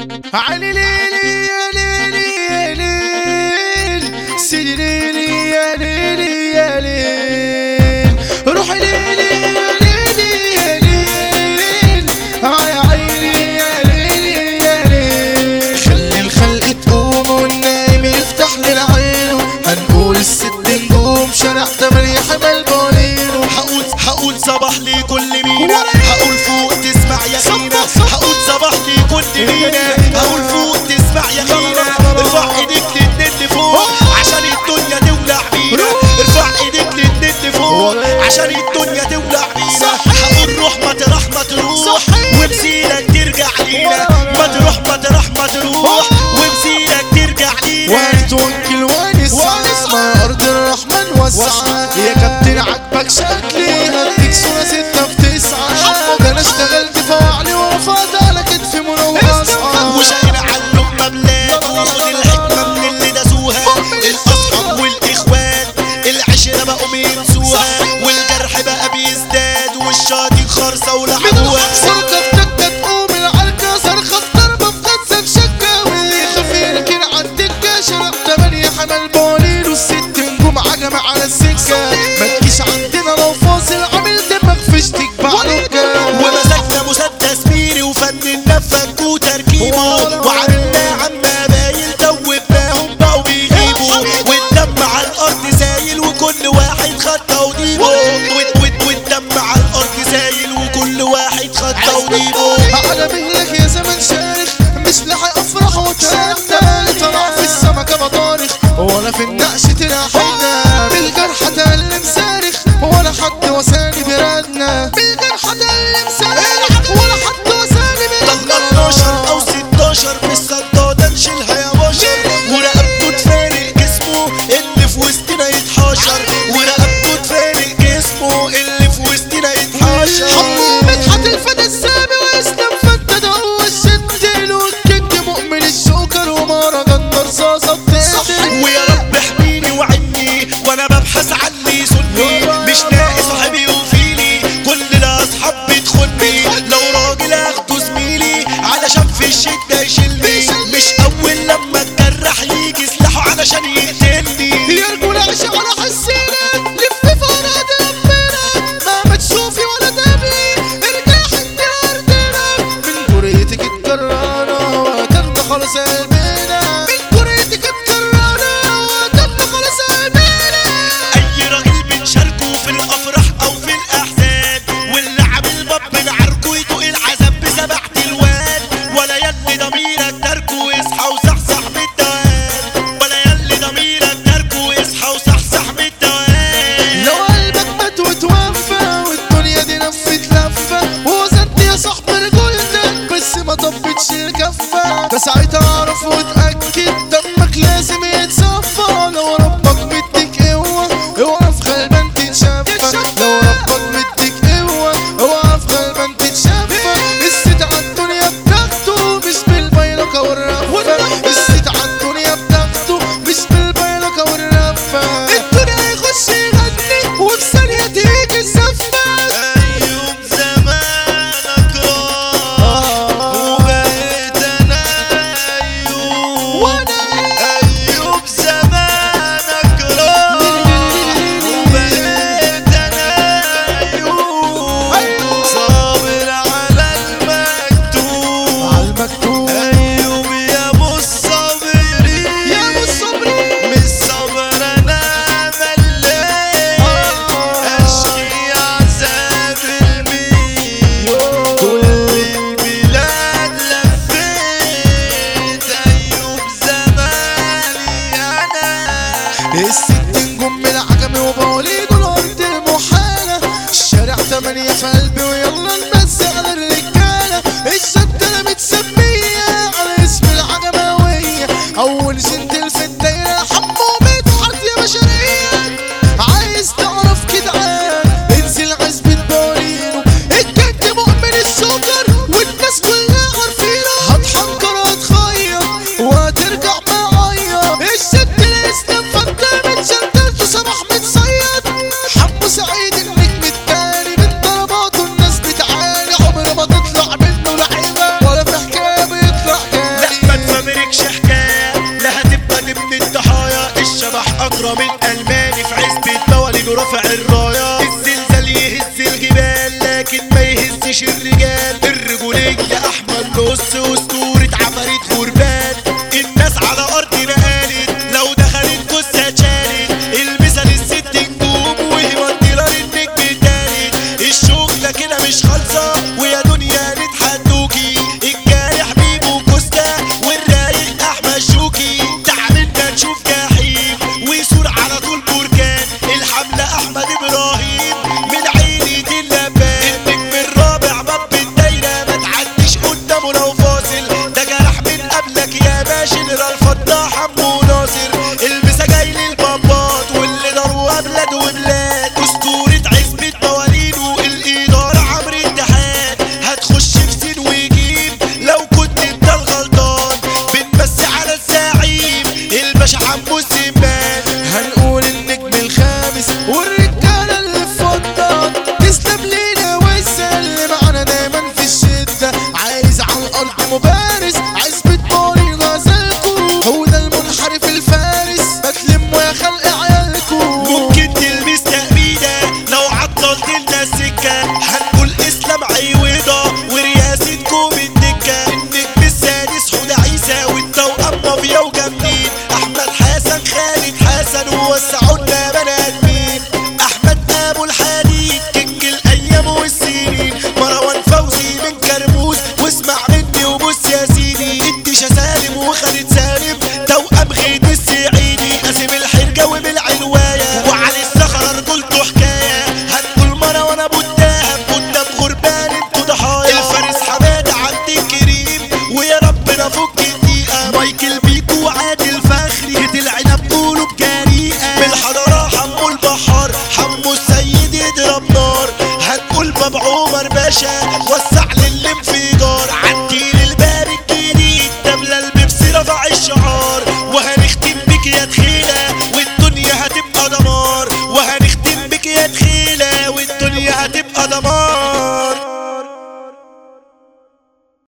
علي ليلي يا ليلي يا ليل سيدي ليلي يا ليلي يا ليل روحي ليلي يا ليلي يا ليل آه يا عيني يا ليلي يا ليل خلي الخلق تقوم والنايم يفتح للعين هنقول الست نجوم شارع تمانية حمل بولينو هقول هقول صباح لكل مينا هقول فوق تسمع يا خينا هقول صباح لكل مينا هقول فوق تسمع يا خينا ارفع ايديك للنت لفوق عشان الدنيا تولع بينا ارفع ايديك للنت لفوق عشان الدنيا تولع بينا هقول روح مطرح ما تروح وبسيرك ترجع لينا ما تروح مطرح ما تروح وبسيرك ترجع لينا وانت وانكل وين السما ارض الرحمن واسعة يا كابتن عجبك شكلي هديك صورة ستة في تسعة ده انا اشتغلت فوعلي ورفعت على كتفي منغصة وشايل عنهم مبلاد ودي الحكمة من اللي داسوها الأصحاب والإخوان العشرة بقوا بينسوها والجرح بقى بيزداد والشاطين خرصة ولحقوها صرخة في تكة تقوم العركة صرخة في ضربة في غزة في شكة واللي يخاف يركن عالدكة شرق تمانية حمل بولين والست نجوم عجمة على السكة ما تجيش عندنا لو فاصل عامل دمك فيشتك بعلوكة ومسكنا مسدس ميري وفننا فك وتركيبه وعملنا عما باين توبناهم بقوا بيجيبوا والدم على الارض سايل وكل واحد خد توضيبه وال- وال- والدم على الارض سايل وكل واحد خد توضيبه على مهلك يا زمن شارخ مش لاحق افرح وتهدى طلع في السمكة بطارخ ولا في النقش تلاحقنا بالجرح تألم صارخ ولا حد وساني بردنا بالجرح تألم صارخ ولا حد وساني طلع بردنا 12 او 16 مش صدادة نشيلها يا بشر ورقبته تفارق جسمه اللي في وسطنا يتحاشر ورقبته تفارق جسمه اللي في وسطنا يتحاشر حمو مدحت الفدا السامي واسلام فتى ده هو الشتيل والكيك مؤمن الشوكر ومهرجان رصاصة بتقتل ويا رب احميني وعني وانا ببحث عن لي سني مش لاقي صاحبي يوفيني كل الاصحاب بتخوني لو راجل اخده زميلي علشان في الشده يشيلني مش اول لما اتجرح يجي سلاحه علشان يقتلني يا رجولة عيش على حسينك لف في ورقة ربنا ما تشوفي ولا تقابلي ارجع حد ارضنا من جريتك اتكررنا وترضى خلاص قلبنا من جريتك اتكررنا وترضى خلاص قلبنا اي راجل بنشاركه في الافراح او في الاحزان واللي عامل باب بنعاركه يدوق العذاب بسبع تلوان ولا يلي ضميرك تركه واصحى وصحصح بالدوام ولا يلي ضميرك تركه واصحى وصحصح بالدوام لو قلبك مات وتوفى والدنيا دي لفت لفة وزدت يا صاحبي رجولتك بس ما طبتش الكفة ده ساعتها اعرف واتأكد دمك لازم يتصفى لو ربك مديك قوة اوعى في غلبان تتشفى لو ربك مديك قوة اوعى في غلبان تتشفى الست على الدنيا بتاخده مش بالبيلقة والرفة الست على الدنيا بتاخده مش بالبيلقة والرفة الدنيا يخش يغني وفي ثانية تيجي الزفة ايوب زمانك راح وبقيت انا ايوب وانا ايوب زمانك راح وبقيت انا ايوب صابر على المكتوب عالمكتوب ايوب يا ابو الصابرين يا ابو الصبرين من الصبر انا مليت اشقي عذاب المين كل البلاد لفيت ايوب زماني انا الست نجوم من العجمي وبوليد الارض المحالة الشارع تمانية في قلبي ويلا نمسي على الرجالة الشدة انا متسمية على اسم العجماوية اول جنتل في الدايرة حمو مدحت يا بشرية عايز تعرف كدعان انزل عزبة بولينو الجد مؤمن السكر والناس كلها عارفينه هتحنكر وهتخير وهترجع معايا الست الاسلام فتى متشدد وصباح متصيد حمو سعيد النجم التاني من ضربات اسطورة عفاريت غربان الناس على ارض مقالت لو دخلت جثة اتشالت المثل الست نجوم وهو الديلر النجم التالت الشغلة كده مش خالصة ويا دنيا نتحدوكي الجارح بيبو كوستا والرايق احمد شوكي تعبنا نشوف جحيم ويسور على طول بركان الحملة احمد ابراهيم من عيلة اللبان النجم الرابع باب الدايرة ما تعديش قدامه لو فاصل ده جرح من قبلك يا باشا نرى الفضاح حمو ناصر البسها جاي للبابات واللي ضروا بلاد وبلاد اسطورة عزبة موالينه الإدارة عمرو الدحات هتخش في سين وجيم لو كنت انت الغلطان بتمسي على الزعيم الباشا عمو الزمان هنقول النجم الخامس والرجالة اللي فضة تسلم لينا ويسلم معانا دايما في الشدة عايز على الأرض مبارز عزبة ماري غزلكو هو ده المنحرف الفارس بتلموا يا خلق عيالكو ممكن تلبس تأمينة لو عطلت لنا السكة هنقول اسلام عيوضة ورياسة كوم الدكة النجم السادس حوده عيسى والتوأم مافيا وجامدين احمد حسن خالد حسن ووسعونا بني ادمين احمد ابو الحديد كينج الايام والسنين مروان فوزي من كرموز واسمع مني وبص يا سيدي انتشا سالم وخالد سالم توأم غيد السعيدي قاسم الحرجة وبالعنواية وعلي الصخرة رجولته حكاية هنقول مرة وانا ابو الدهب قدام غربان انتوا ضحايا الفارس حمادة عبد الكريم ويا ربنا فك